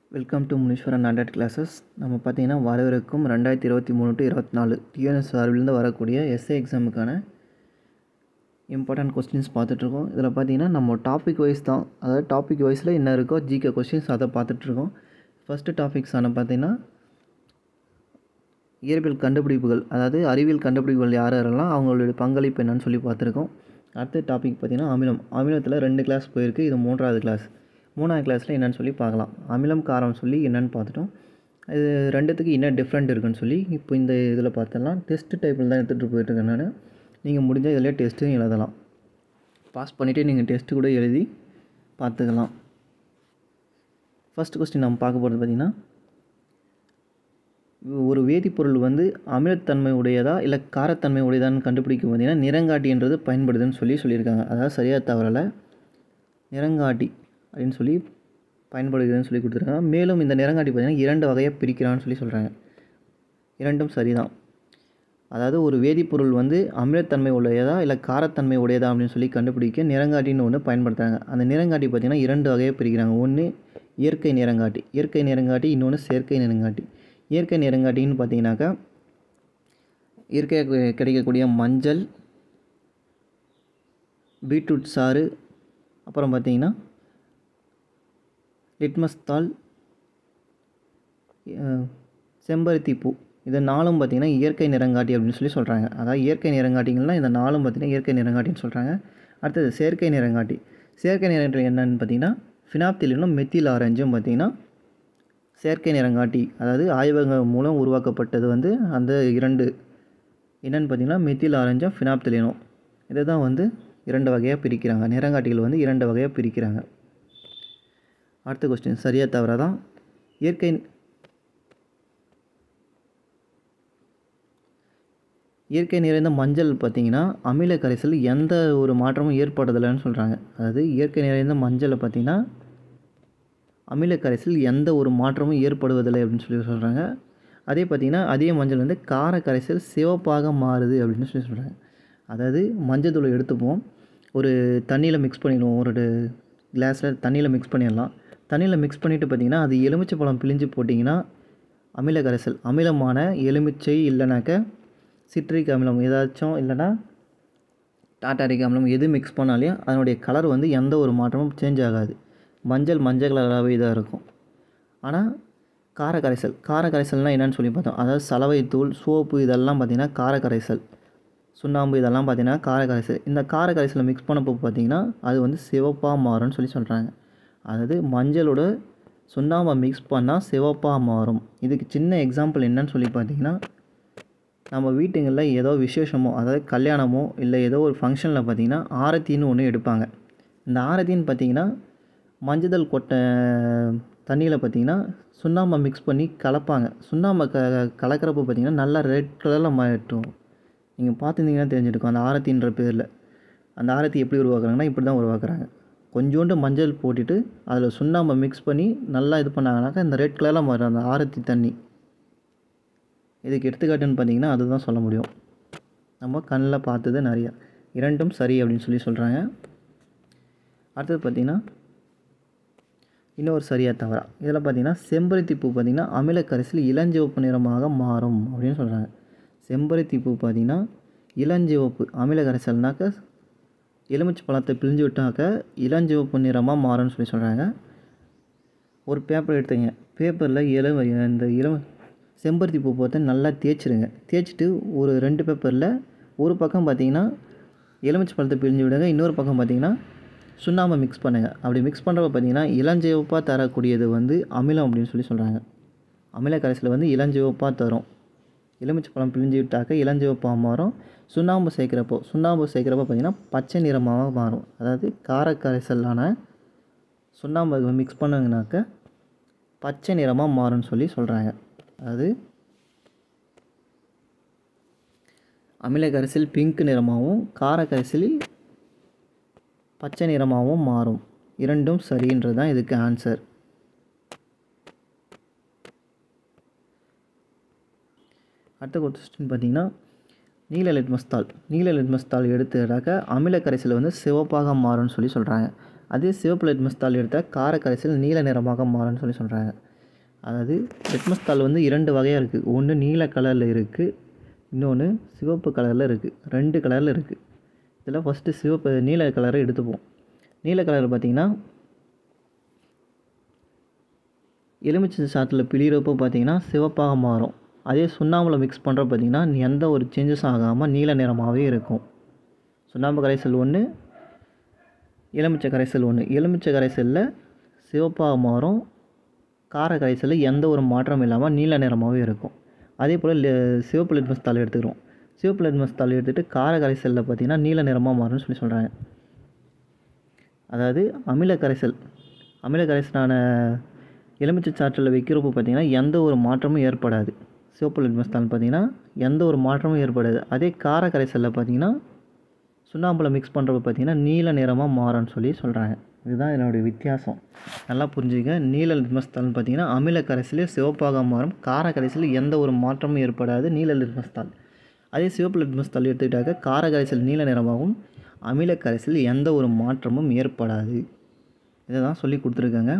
welcome to Muneeswaran hundred classes நம்ம பார்த்தீங்கன்னா வரவிருக்கும் ரெண்டாயிரத்தி இருபத்தி மூணு டு இருபத்தி நாலு டிஎன்எஸ் சார்பிலிருந்து வரக்கூடிய எஸ்ஏ எக்ஸாமுக்கான இம்பார்ட்டன்ட் கொஸ்டின்ஸ் பார்த்துட்ருக்கோம் இதில் பார்த்தீங்கன்னா நம்ம டாபிக் வைஸ் தான் அதாவது டாபிக் வைஸில் என்ன இருக்கோ ஜிகே கொஸ்டின்ஸ் அதை பார்த்துட்ருக்கோம் ஃபஸ்ட்டு டாபிக்ஸான பார்த்தீங்கன்னா இயற்பியல் கண்டுபிடிப்புகள் அதாவது அறிவியல் கண்டுபிடிப்புகள் யார் யாரெல்லாம் அவங்களுடைய பங்களிப்பு என்னன்னு சொல்லி பார்த்துருக்கோம் அடுத்த டாபிக் பார்த்தீங்கன்னா அமிலம் அமிலத்தில் ரெண்டு கிளாஸ் போயிருக்கு இது மூன்றாவது கிளாஸ் மூணாவது கிளாஸில் என்னன்னு சொல்லி பார்க்கலாம் அமிலம் காரம் சொல்லி என்னன்னு பார்த்துட்டோம் இது ரெண்டுத்துக்கு என்ன டிஃப்ரெண்ட் இருக்குன்னு சொல்லி இப்போ இந்த இதில் பார்த்தலாம் டெஸ்ட் டைப்பில் தான் எடுத்துகிட்டு போயிட்டுருக்கேன் நான் நீங்கள் முடிஞ்ச இதில் டெஸ்ட்டும் எழுதலாம் பாஸ் பண்ணிவிட்டு நீங்கள் டெஸ்ட்டு கூட எழுதி பார்த்துக்கலாம் ஃபஸ்ட் கொஸ்டின் நம்ம பார்க்க போகிறது பார்த்திங்கன்னா ஒரு வேதிப்பொருள் வந்து அமிலத்தன்மை உடையதா இல்லை காரத்தன்மை உடையதான்னு கண்டுபிடிக்க பார்த்தீங்கன்னா நிறங்காட்டின்றது பயன்படுதுன்னு சொல்லி சொல்லியிருக்காங்க அதாவது சரியாக தவறலை நிறங்காட்டி அப்படின்னு சொல்லி பயன்படுகிறதுன்னு சொல்லி கொடுத்துருக்காங்க மேலும் இந்த நிறங்காட்டி பார்த்திங்கன்னா இரண்டு வகையாக பிரிக்கிறான்னு சொல்லி சொல்கிறாங்க இரண்டும் சரிதான் அதாவது ஒரு வேதிப்பொருள் வந்து அமிலத்தன்மை உடையதா இல்லை காரத்தன்மை உடையதா அப்படின்னு சொல்லி கண்டுபிடிக்க நிறங்காட்டின்னு ஒன்று பயன்படுத்துகிறாங்க அந்த நிறங்காட்டி பார்த்திங்கன்னா இரண்டு வகையாக பிரிக்கிறாங்க ஒன்று இயற்கை நிறங்காட்டி இயற்கை நிறங்காட்டி இன்னொன்று செயற்கை நிறங்காட்டி இயற்கை நிறங்காட்டின்னு பார்த்தீங்கன்னாக்கா இயற்கையாக கிடைக்கக்கூடிய மஞ்சள் பீட்ரூட் சாறு அப்புறம் பார்த்தீங்கன்னா லிட்மஸ் தாள் செம்பருத்தி பூ இது நாலும் பார்த்திங்கன்னா இயற்கை நிறங்காட்டி அப்படின்னு சொல்லி சொல்கிறாங்க அதாவது இயற்கை நிறங்காட்டிங்கன்னா இந்த நாலும் பார்த்திங்கன்னா இயற்கை நிறங்காட்டின்னு சொல்கிறாங்க அடுத்தது செயற்கை நிறங்காட்டி செயற்கை நிறங்காட்டி என்னென்னு பார்த்தீங்கன்னா ஃபினாப்திலினும் மெத்தில் ஆரஞ்சும் பார்த்திங்கன்னா செயற்கை நிறங்காட்டி அதாவது ஆய்வகம் மூலம் உருவாக்கப்பட்டது வந்து அந்த இரண்டு என்னென்னு பார்த்தீங்கன்னா மெத்தில் ஆரஞ்சும் ஃபினாப்திலினும் இதை தான் வந்து இரண்டு வகையாக பிரிக்கிறாங்க நிறங்காட்டிகள் வந்து இரண்டு வகையாக பிரிக்கிறாங்க அடுத்த கொஸ்டின் சரியாக தவிர தான் இயற்கை இயற்கை நிறைந்த மஞ்சள் பார்த்திங்கன்னா அமில கரைசல் எந்த ஒரு மாற்றமும் ஏற்படுதலைன்னு சொல்கிறாங்க அதாவது இயற்கை நிறைந்த மஞ்சளை பார்த்திங்கன்னா அமில கரைசல் எந்த ஒரு மாற்றமும் ஏற்படுவதில்லை அப்படின்னு சொல்லி சொல்கிறாங்க அதே பார்த்திங்கன்னா அதே மஞ்சள் வந்து கார கரைசல் சிவப்பாக மாறுது அப்படின்னு சொல்லி சொல்கிறாங்க அதாவது மஞ்சள் தூளை எடுத்துப்போம் ஒரு தண்ணியில் மிக்ஸ் பண்ணிடுவோம் ஒரு கிளாஸில் தண்ணியில் மிக்ஸ் பண்ணிடலாம் தண்ணியில் மிக்ஸ் பண்ணிவிட்டு பார்த்திங்கன்னா அது எலுமிச்சை பழம் பிழிஞ்சு போட்டிங்கன்னா அமில கரைசல் அமிலமான எலுமிச்சை இல்லைனாக்க சிட்ரிக் அமிலம் ஏதாச்சும் இல்லைனா டாட்டாரிக் அமிலம் எது மிக்ஸ் பண்ணாலையும் அதனுடைய கலர் வந்து எந்த ஒரு மாற்றமும் சேஞ்ச் ஆகாது மஞ்சள் மஞ்சள் கலராகவே தான் இருக்கும் ஆனால் கார கரைசல் கார கரைசல்னால் என்னென்னு சொல்லி பார்த்தோம் அதாவது சலவை தூள் சோப்பு இதெல்லாம் பார்த்திங்கன்னா கார கரைசல் சுண்ணாம்பு இதெல்லாம் பார்த்திங்கன்னா கார கரைசல் இந்த கார கரைசலை மிக்ஸ் பண்ணப்போ பார்த்திங்கன்னா அது வந்து சிவப்பாக மாறும்னு சொல்லி சொல்கிறாங்க அதாவது மஞ்சளோட சுண்ணாம்பை மிக்ஸ் பண்ணால் சிவப்பாக மாறும் இதுக்கு சின்ன எக்ஸாம்பிள் என்னன்னு சொல்லி பார்த்தீங்கன்னா நம்ம வீட்டுங்களில் ஏதோ விசேஷமோ அதாவது கல்யாணமோ இல்லை ஏதோ ஒரு ஃபங்க்ஷனில் பார்த்திங்கன்னா ஆரத்தின்னு ஒன்று எடுப்பாங்க இந்த ஆரத்தின்னு பார்த்திங்கன்னா மஞ்சள் கொட்டை தண்ணியில் பார்த்திங்கன்னா சுண்ணாம்பை மிக்ஸ் பண்ணி கலப்பாங்க சுண்ணாம்பை க கலக்கிறப்போ பார்த்திங்கன்னா நல்லா ரெட் கலரில் மாறிட்டும் நீங்கள் பார்த்துருந்தீங்கன்னா தெரிஞ்சிருக்கும் அந்த ஆரத்தின்ற பேரில் அந்த ஆரத்தி எப்படி உருவாக்குறாங்கன்னா இப்படி தான் உருவாக்குறாங்க கொஞ்சோண்டு மஞ்சள் போட்டுட்டு அதில் சுண்ணாம்பை மிக்ஸ் பண்ணி நல்லா இது பண்ணாங்கனாக்கா இந்த ரெட் கலரில் மாறும் அந்த ஆரத்தி தண்ணி இதுக்கு எடுத்துக்காட்டுன்னு பார்த்தீங்கன்னா அதுதான் சொல்ல முடியும் நம்ம கண்ணில் பார்த்தது நிறையா இரண்டும் சரி அப்படின்னு சொல்லி சொல்கிறாங்க அடுத்தது பார்த்திங்கன்னா இன்னொரு சரியாக தவறா இதில் பார்த்திங்கன்னா செம்பருத்தி பூ பார்த்திங்கன்னா அமில கரைசல் இளஞ்சிவப்பு நிறமாக மாறும் அப்படின்னு சொல்கிறாங்க செம்பருத்தி பூ பார்த்திங்கன்னா இளஞ்சிவப்பு அமில கரைசல்னாக்க எலுமிச்சை பழத்தை பிழிஞ்சு விட்டாக்க இளஞ்சிவப்பு நிறமாக மாறும்னு சொல்லி சொல்கிறாங்க ஒரு பேப்பர் எடுத்துங்க பேப்பரில் இள இந்த இளம் செம்பருத்தி பூ பார்த்து நல்லா தேய்ச்சிருங்க தேய்ச்சிட்டு ஒரு ரெண்டு பேப்பரில் ஒரு பக்கம் பார்த்தீங்கன்னா எலுமிச்சை பழத்தை பிழிஞ்சு விடுங்க இன்னொரு பக்கம் பார்த்தீங்கன்னா சுண்ணாம்பை மிக்ஸ் பண்ணுங்கள் அப்படி மிக்ஸ் பண்ணுறப்ப பார்த்தீங்கன்னா இளஞ்சிவப்பாக தரக்கூடியது வந்து அமிலம் அப்படின்னு சொல்லி சொல்கிறாங்க அமில கரைசல் வந்து இளஞ்சிவப்பாக தரும் எலுமிச்சை பழம் பிழிஞ்சு விட்டாக்க இளஞ்சிவப்பாக மாறும் சுண்ணாம்பு சேர்க்குறப்போ சுண்ணாம்பு சேர்க்குறப்போ பார்த்திங்கன்னா பச்சை நிறமாக மாறும் அதாவது காரக்கரைசலான சுண்ணாம்பு மிக்ஸ் பண்ணுங்கனாக்க பச்சை நிறமாக மாறும்னு சொல்லி சொல்கிறாங்க அதாவது அமில கரைசல் பிங்க் நிறமாகவும் கார கரைசலில் பச்சை நிறமாகவும் மாறும் இரண்டும் சரின்றது தான் இதுக்கு ஆன்சர் அடுத்த கொஸ்டின் பார்த்தீங்கன்னா நீல லிட்மஸ் தாள் நீல லிட்மஸ் தாள் எடுத்துக்கிட்டாக்க அமில கரைசல் வந்து சிவப்பாக மாறும்னு சொல்லி சொல்கிறாங்க அதே சிவப்பு லிட்மஸ் தாள் எடுத்தால் கார கரைசல் நீல நிறமாக மாறும்னு சொல்லி சொல்கிறாங்க அதாவது லிட்மஸ் தாள் வந்து இரண்டு வகையாக இருக்குது ஒன்று நீல கலரில் இருக்குது இன்னொன்று சிவப்பு கலரில் இருக்குது ரெண்டு கலரில் இருக்குது இதில் ஃபஸ்ட்டு சிவப்பு நீல கலரை எடுத்துப்போம் நீல கலர் பார்த்திங்கன்னா எலுமிச்சை சாற்றில் பிழிகிறப்போ பார்த்தீங்கன்னா சிவப்பாக மாறும் அதே சுண்ணாம்பில் மிக்ஸ் பண்ணுற பார்த்தீங்கன்னா எந்த ஒரு சேஞ்சஸும் ஆகாமல் நீல நிறமாகவே இருக்கும் சுண்ணாம்பு கரைசல் ஒன்று எலுமிச்சை கரைசல் ஒன்று எலுமிச்சை கரைசலில் சிவப்பாக மாறும் கார கரைசலில் எந்த ஒரு மாற்றமும் இல்லாமல் நீல நிறமாகவே இருக்கும் அதே போல் சிவப்பு லிட்மஸ் தாள் எடுத்துக்கிறோம் சிவப்பு லிட்மஸ் தாள் எடுத்துகிட்டு கார கரைசலில் பார்த்திங்கன்னா நீல நிறமாக மாறும்னு சொல்லி சொல்கிறாங்க அதாவது அமில கரைசல் அமில கரைசலான எலுமிச்சை சாற்றில் வைக்கிறப்போ பார்த்திங்கன்னா எந்த ஒரு மாற்றமும் ஏற்படாது சிவப்பு லிட்மஸ் தாள் பார்த்திங்கன்னா எந்த ஒரு மாற்றமும் ஏற்படாது அதே கார கரைசலில் பார்த்திங்கன்னா சுண்ணாம்பில் மிக்ஸ் பண்ணுறப்ப பார்த்திங்கன்னா நீல நிறமாக மாறும்னு சொல்லி சொல்கிறாங்க இதுதான் இதனுடைய வித்தியாசம் நல்லா புரிஞ்சுக்க நீல லிட்மஸ் தாள்னு பார்த்திங்கன்னா அமில கரைசலே சிவப்பாக மாறும் கார கரைசலில் எந்த ஒரு மாற்றமும் ஏற்படாது நீல லிட்மஸ் தாள் அதே சிவப்பு லிட்மஸ் தாள் எடுத்துக்கிட்டாக்க கார கரைசல் நீல நிறமாகவும் அமில கரைசலில் எந்த ஒரு மாற்றமும் ஏற்படாது இதை தான் சொல்லி கொடுத்துருக்காங்க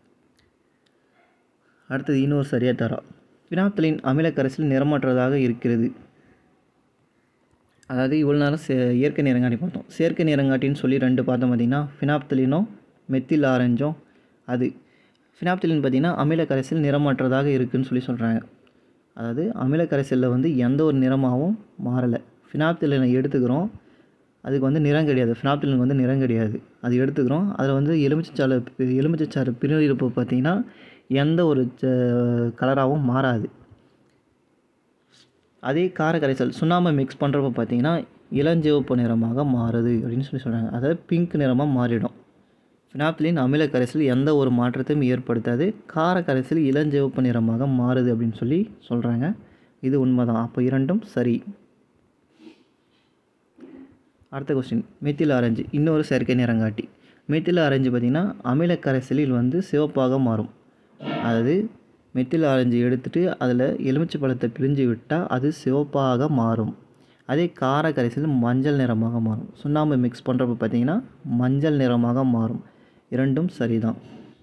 அடுத்தது இன்னொரு சரியாக தரா பினாப்தலின் அமில கரைசல் நிறமற்றதாக இருக்கிறது அதாவது இவ்வளோ நேரம் சே இயற்கை நிறங்காட்டி பார்த்தோம் செயற்கை நிறங்காட்டின்னு சொல்லி ரெண்டு பார்த்தோம் பார்த்திங்கன்னா ஃபினாப்தலினும் மெத்தில் ஆரஞ்சும் அது ஃபினாப்தலின் பார்த்திங்கன்னா அமில கரைசல் நிறமற்றதாக இருக்குதுன்னு சொல்லி சொல்கிறாங்க அதாவது அமில கரைசலில் வந்து எந்த ஒரு நிறமாகவும் மாறலை ஃபினாப்தலினை எடுத்துக்கிறோம் அதுக்கு வந்து நிறம் கிடையாது ஃபினாப்தலினுக்கு வந்து நிறம் கிடையாது அது எடுத்துக்கிறோம் அதில் வந்து எலுமிச்சைச்சாறு எலுமிச்சைச்சாறு பிரிவிருப்பு பார்த்திங்கன்னா எந்த ஒரு கலராகவும் மாறாது அதே கார கரைசல் சுண்ணாம்பை மிக்ஸ் பண்ணுறப்ப பார்த்தீங்கன்னா இளஞ்சிவப்பு நிறமாக மாறுது அப்படின்னு சொல்லி சொல்கிறாங்க அதாவது பிங்க் நிறமாக மாறிடும் ஃபினாப்தலின் அமில கரைசல் எந்த ஒரு மாற்றத்தையும் ஏற்படுத்தாது கார கரைசல் இளஞ்சிவப்பு நிறமாக மாறுது அப்படின்னு சொல்லி சொல்கிறாங்க இது உண்மைதான் அப்போ இரண்டும் சரி அடுத்த கொஸ்டின் மெத்தில் ஆரஞ்சு இன்னொரு செயற்கை நிறங்காட்டி மெத்தில் ஆரஞ்சு பார்த்திங்கன்னா அமில கரைசலில் வந்து சிவப்பாக மாறும் அதாவது மெத்தில் ஆரஞ்சு எடுத்துகிட்டு அதில் எலுமிச்சை பழத்தை பிழிஞ்சு விட்டால் அது சிவப்பாக மாறும் அதே கார கரைசல் மஞ்சள் நிறமாக மாறும் சுண்ணாம்பு மிக்ஸ் பண்ணுறப்ப பார்த்திங்கன்னா மஞ்சள் நிறமாக மாறும் இரண்டும் சரிதான்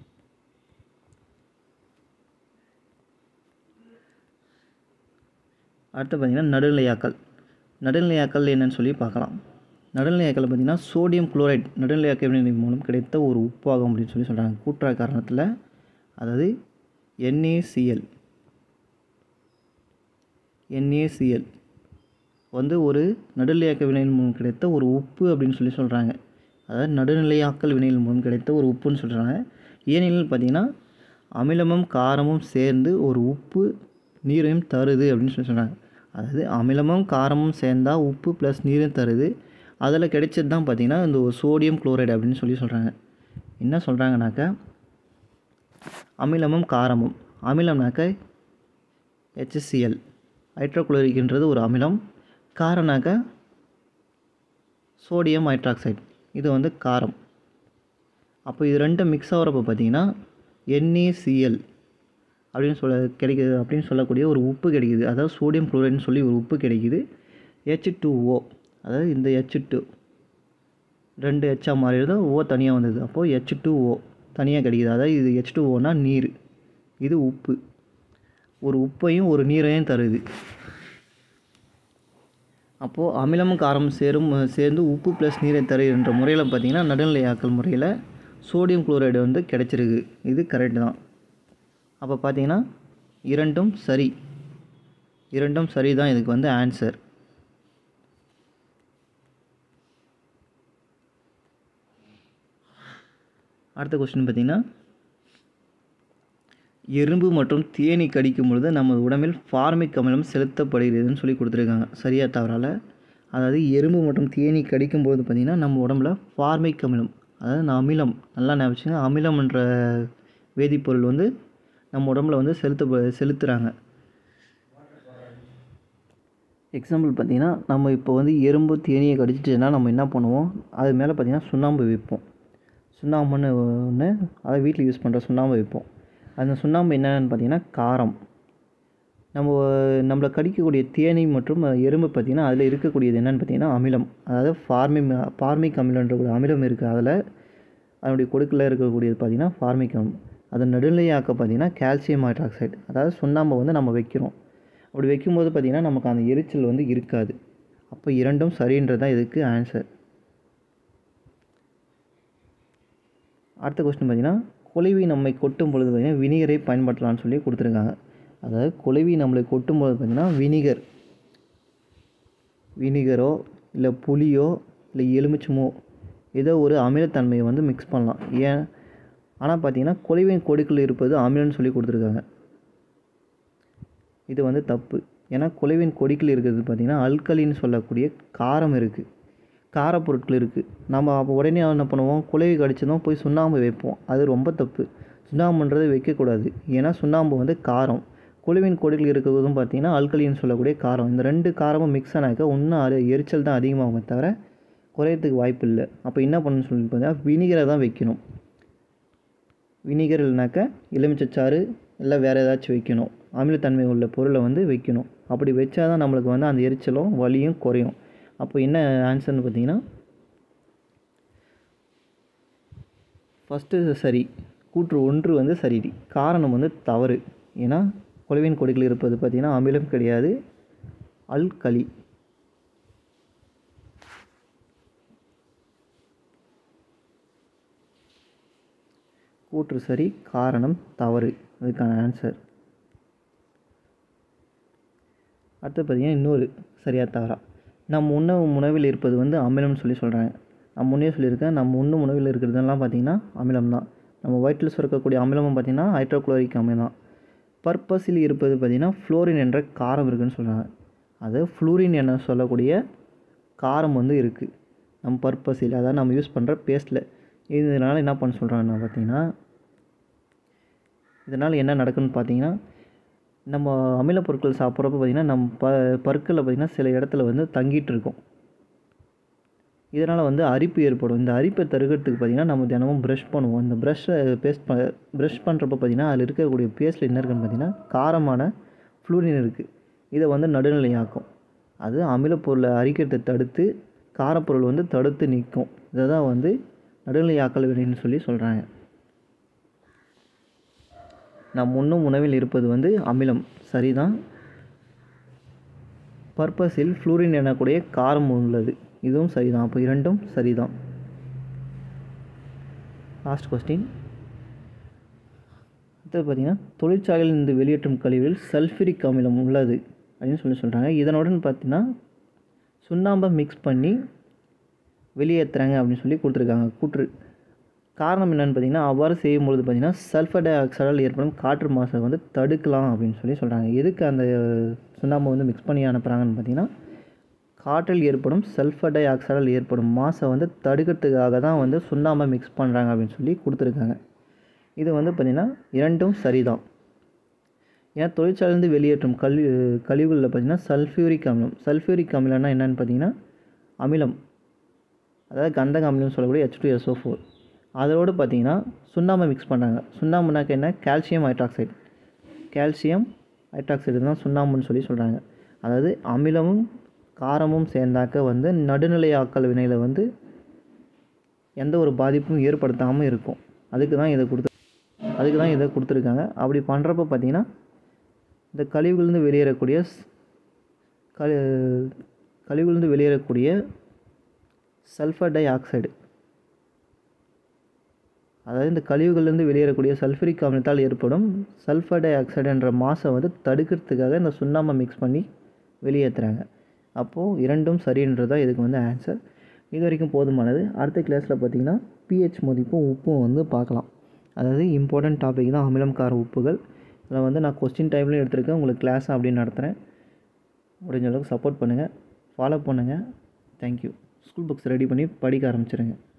அடுத்து பார்த்திங்கன்னா நடுநிலையாக்கல் நடுநிலையாக்கல் என்னன்னு சொல்லி பார்க்கலாம் நடுநிலையாக்கல் பார்த்திங்கன்னா சோடியம் குளோரைட் நடுநிலையாக்க வினையின் மூலம் கிடைத்த ஒரு உப்பாகும் அப்படின்னு சொல்லி சொல்கிறாங்க கூட்டுற காரணத்தில் அதாவது என்ஏசிஎல் என்ஏசிஎல் வந்து ஒரு நடுநிலையாக்க வினையின் மூலம் கிடைத்த ஒரு உப்பு அப்படின்னு சொல்லி சொல்கிறாங்க அதாவது நடுநிலையாக்கல் வினையின் மூலம் கிடைத்த ஒரு உப்புன்னு சொல்கிறாங்க ஏனெனில் பார்த்திங்கன்னா அமிலமும் காரமும் சேர்ந்து ஒரு உப்பு நீரையும் தருது அப்படின்னு சொல்லி சொல்கிறாங்க அதாவது அமிலமும் காரமும் சேர்ந்தால் உப்பு ப்ளஸ் நீரும் தருது அதில் கிடைச்சது தான் பார்த்திங்கன்னா இந்த ஒரு சோடியம் குளோரைடு அப்படின்னு சொல்லி சொல்கிறாங்க என்ன சொல்கிறாங்கனாக்கா அமிலமும் காரமும் அமிலம்னாக்க ஹெச்சிஎல் ஹைட்ரோகுளோரிக்ன்றது ஒரு அமிலம் காரம்னாக்க சோடியம் ஹைட்ராக்சைடு இது வந்து காரம் அப்போ இது ரெண்டும் மிக்ஸ் ஆகிறப்ப பார்த்தீங்கன்னா என்ஏசிஎல் அப்படின்னு சொல்ல கிடைக்குது அப்படின்னு சொல்லக்கூடிய ஒரு உப்பு கிடைக்குது அதாவது சோடியம் குளோரைடுன்னு சொல்லி ஒரு உப்பு கிடைக்குது ஹெச் டூ ஓ அதாவது இந்த ஹெச் டூ ரெண்டு ஹெச்சாக மாறிடுது ஓ தனியாக வந்தது அப்போது ஹெச் டூ ஓ தனியாக கிடைக்குது அதாவது இது ஹெச் டூ ஓனா நீர் இது உப்பு ஒரு உப்பையும் ஒரு நீரையும் தருது அப்போது அமிலமும் காரமும் சேரும் சேர்ந்து உப்பு ப்ளஸ் நீரை தருகின்ற முறையில் பார்த்திங்கன்னா நடுநிலையாக்கல் முறையில் சோடியம் குளோரைடு வந்து கிடைச்சிருக்கு இது கரெக்டு தான் அப்போ பார்த்தீங்கன்னா இரண்டும் சரி இரண்டும் சரி தான் இதுக்கு வந்து ஆன்சர் அடுத்த கொஸ்டின் பார்த்திங்கன்னா எறும்பு மற்றும் தேனி கடிக்கும் பொழுது நமது உடம்பில் ஃபார்மிக் அமிலம் செலுத்தப்படுகிறதுன்னு சொல்லி கொடுத்துருக்காங்க சரியா தவறால அதாவது எறும்பு மற்றும் தேனி கடிக்கும் போது பார்த்திங்கன்னா நம்ம உடம்புல ஃபார்மிக் அமிலம் அதாவது இந்த அமிலம் நல்லா ஞாபகம் அமிலம்ன்ற வேதிப்பொருள் வந்து நம்ம உடம்புல வந்து செலுத்த செலுத்துகிறாங்க எக்ஸாம்பிள் பார்த்திங்கன்னா நம்ம இப்போ வந்து எறும்பு தேனியை கடிச்சிட்டுன்னா நம்ம என்ன பண்ணுவோம் அது மேலே பார்த்திங்கன்னா சுண்ணாம்பு வைப்போம் சுண்ணாம்புன்னு ஒன்று அதை வீட்டில் யூஸ் பண்ணுற சுண்ணாம்பு வைப்போம் அந்த சுண்ணாம்பு என்னென்னு பார்த்தீங்கன்னா காரம் நம்ம நம்மளை கடிக்கக்கூடிய தேனி மற்றும் எறும்பு பார்த்திங்கன்னா அதில் இருக்கக்கூடியது என்னென்னு பார்த்தீங்கன்னா அமிலம் அதாவது ஃபார்மிக் ஃபார்மிக் அமிலன்ற ஒரு அமிலம் இருக்குது அதில் அதனுடைய கொடுக்கில் இருக்கக்கூடியது பார்த்திங்கன்னா ஃபார்மிக் அமிலம் அதை நடுநிலையாக்க பார்த்திங்கன்னா கால்சியம் ஹைட்ராக்சைடு அதாவது சுண்ணாம்பை வந்து நம்ம வைக்கிறோம் அப்படி வைக்கும்போது பார்த்திங்கன்னா நமக்கு அந்த எரிச்சல் வந்து இருக்காது அப்போ இரண்டும் சரின்றது தான் இதுக்கு ஆன்சர் அடுத்த கொஸ்டின் பார்த்திங்கன்னா குலைவி நம்மை கொட்டும் பொழுது பார்த்திங்கன்னா வினிகரை பயன்படுத்தலாம்னு சொல்லி கொடுத்துருக்காங்க அதாவது குலைவி நம்மளை கொட்டும் பொழுது பார்த்திங்கன்னா வினிகர் வினிகரோ இல்லை புளியோ இல்லை எலுமிச்சமோ ஏதோ ஒரு அமிலத்தன்மையை வந்து மிக்ஸ் பண்ணலாம் ஏன் ஆனால் பார்த்தீங்கன்னா குலைவின் கொடுக்கில் இருப்பது அமிலம்னு சொல்லி கொடுத்துருக்காங்க இது வந்து தப்பு ஏன்னா குலைவின் கொடிக்கில் இருக்கிறது பார்த்திங்கன்னா அல்கலின்னு சொல்லக்கூடிய காரம் இருக்குது காரப்பொருட்கள் இருக்குது நம்ம அப்போ உடனே என்ன பண்ணுவோம் குலைவி கடிச்சதும் போய் சுண்ணாம்பு வைப்போம் அது ரொம்ப தப்பு சுண்ணாம்புன்றது வைக்கக்கூடாது ஏன்னா சுண்ணாம்பு வந்து காரம் குழுவின் கொடியில் இருக்கிறதும் பார்த்திங்கன்னா அல்கலின்னு சொல்லக்கூடிய காரம் இந்த ரெண்டு காரமும் மிக்ஸ் ஆனாக்கா இன்னும் அது எரிச்சல் தான் அதிகமாகுமே தவிர குறையறதுக்கு வாய்ப்பு இல்லை அப்போ என்ன பண்ணணும்னு சொல்லி பார்த்தீங்கன்னா வினிகரை தான் வைக்கணும் வினிகர் இல்லைனாக்கா எலுமிச்சச்சாறு இல்லை வேறு ஏதாச்சும் வைக்கணும் அமிலத்தன்மை உள்ள பொருளை வந்து வைக்கணும் அப்படி வச்சா தான் நம்மளுக்கு வந்து அந்த எரிச்சலும் வலியும் குறையும் அப்போ என்ன ஆன்சர்னு பார்த்தீங்கன்னா ஃபஸ்ட்டு சரி கூற்று ஒன்று வந்து சரிடி காரணம் வந்து தவறு ஏன்னா குழுவின் கொடிகள் இருப்பது பார்த்திங்கன்னா அமிலம் கிடையாது அல்கலி கூற்று சரி காரணம் தவறு அதுக்கான ஆன்சர் அடுத்து பார்த்திங்கன்னா இன்னொரு சரியா தவறா நம் உணவு உணவில் இருப்பது வந்து அமிலம்னு சொல்லி சொல்கிறாங்க நான் முன்னே சொல்லியிருக்கேன் நம்ம உண்ணும் உணவில் இருக்கிறதெல்லாம் பார்த்திங்கன்னா அமிலம் தான் நம்ம வயிற்றில் சுரக்கக்கூடிய அமிலமும் பார்த்திங்கன்னா ஹைட்ரோக்ளோரிக் அமிலம் பர்பஸில் இருப்பது பார்த்திங்கன்னா ஃப்ளோரின் என்ற காரம் இருக்குதுன்னு சொல்கிறாங்க அது ஃப்ளூரின் என சொல்லக்கூடிய காரம் வந்து இருக்குது நம்ம பர்பஸில் அதாவது நம்ம யூஸ் பண்ணுற பேஸ்ட்டில் இதனால் என்ன பண்ண சொல்கிறாங்கன்னா பார்த்தீங்கன்னா இதனால் என்ன நடக்குதுன்னு பார்த்தீங்கன்னா நம்ம அமில பொருட்கள் சாப்பிட்றப்ப பார்த்திங்கன்னா நம்ம ப பற்களில் பார்த்திங்கன்னா சில இடத்துல வந்து தங்கிட்டு இருக்கும் இதனால் வந்து அரிப்பு ஏற்படும் இந்த அரிப்பை தருகிறதுக்கு பார்த்திங்கன்னா நம்ம தினமும் ப்ரஷ் பண்ணுவோம் இந்த ப்ரஷ்ஷை பேஸ்ட் ப ப்ரஷ் பண்ணுறப்ப பார்த்திங்கன்னா அதில் இருக்கக்கூடிய பேஸ்ட்டில் என்ன இருக்குன்னு பார்த்திங்கன்னா காரமான ஃப்ளூரின் இருக்குது இதை வந்து நடுநிலையாக்கும் அது அமிலப்பொருளை அரிக்கிறதை தடுத்து காரப்பொருள் வந்து தடுத்து நிற்கும் இதை தான் வந்து நடுநிலையாக்கல் வினைன்னு சொல்லி சொல்கிறாங்க நம் உண்ணும் உணவில் இருப்பது வந்து அமிலம் சரிதான் பர்பஸில் ஃப்ளூரின் எனக்கூடிய காரம் உள்ளது இதுவும் சரிதான் அப்போ இரண்டும் சரிதான் லாஸ்ட் கொஸ்டின் அடுத்தது பார்த்திங்கன்னா தொழிற்சாலையில் இருந்து வெளியேற்றும் கழிவில் சல்ஃபரிக் அமிலம் உள்ளது அப்படின்னு சொல்லி சொல்கிறாங்க இதனுடன் பார்த்தீங்கன்னா சுண்ணாம்பை மிக்ஸ் பண்ணி வெளியேற்றுறாங்க அப்படின்னு சொல்லி கொடுத்துருக்காங்க கூற்று காரணம் என்னென்னு பார்த்தீங்கன்னா அவ்வாறு செய்யும்பொழுது பார்த்திங்கன்னா சல்ஃபர் டை ஆக்சைடால் ஏற்படும் காற்று மாசை வந்து தடுக்கலாம் அப்படின்னு சொல்லி சொல்கிறாங்க எதுக்கு அந்த சுண்ணாம்பை வந்து மிக்ஸ் பண்ணி அனுப்புகிறாங்கன்னு பார்த்தீங்கன்னா காற்றில் ஏற்படும் சல்ஃபர் டை ஆக்சைடால் ஏற்படும் மாசை வந்து தடுக்கிறதுக்காக தான் வந்து சுண்ணாம்பை மிக்ஸ் பண்ணுறாங்க அப்படின்னு சொல்லி கொடுத்துருக்காங்க இது வந்து பார்த்திங்கன்னா இரண்டும் சரிதான் ஏன்னா தொழிற்சாலையிலேருந்து வெளியேற்றும் கழி கழிவுகளில் பார்த்திங்கன்னா சல்ஃபியூரிக் அமிலம் சல்ஃபியூரிக் அமிலம்னா என்னென்னு பார்த்தீங்கன்னா அமிலம் அதாவது கந்தக அமிலம்னு சொல்லக்கூடிய ஹெச் டூ எஸ்ஓ ஃபோர் அதோடு பார்த்தீங்கன்னா சுண்ணாம்பை மிக்ஸ் பண்ணுறாங்க சுண்ணாம்புனாக்க என்ன கால்சியம் ஹைட்ராக்சைடு கால்சியம் ஹைட்ராக்சைடு தான் சுண்ணாம்புன்னு சொல்லி சொல்கிறாங்க அதாவது அமிலமும் காரமும் சேர்ந்தாக்க வந்து நடுநிலையாக்கல் வினையில் வந்து எந்த ஒரு பாதிப்பும் ஏற்படுத்தாமல் இருக்கும் அதுக்கு தான் இதை கொடுத்து அதுக்கு தான் இதை கொடுத்துருக்காங்க அப்படி பண்ணுறப்ப பார்த்தீங்கன்னா இந்த கழிவுலேருந்து வெளியேறக்கூடிய ஸ்- கழி கழிவுலேருந்து வெளியேறக்கூடிய சல்ஃபர் டை ஆக்சைடு அதாவது இந்த கழிவுகள்லேருந்து வெளியேறக்கூடிய சல்ஃபரிக் அமிலத்தால் ஏற்படும் சல்ஃபர் டை ஆக்சைடு என்ற மாசை வந்து தடுக்கிறதுக்காக இந்த சுண்ணாம்பை மிக்ஸ் பண்ணி வெளியேற்றுறாங்க அப்போது இரண்டும் சரின்றது தான் இதுக்கு வந்து ஆன்சர் இது வரைக்கும் போதுமானது அடுத்த கிளாஸில் பார்த்தீங்கன்னா pH மதிப்பும் உப்பும் வந்து பார்க்கலாம் அதாவது இம்பார்ட்டன்ட் டாபிக் தான் அமிலம் கார உப்புகள் அதில் வந்து நான் கொஸ்டின் டைம்லையும் எடுத்திருக்கேன் உங்களுக்கு கிளாஸ் அப்படின்னு நடத்துகிறேன் முடிஞ்ச அளவுக்கு சப்போர்ட் பண்ணுங்கள் ஃபாலோ பண்ணுங்கள் தேங்க்யூ ஸ்கூல் புக்ஸ் ரெடி பண்ணி படிக்க ஆரம்பிச்சிருங்க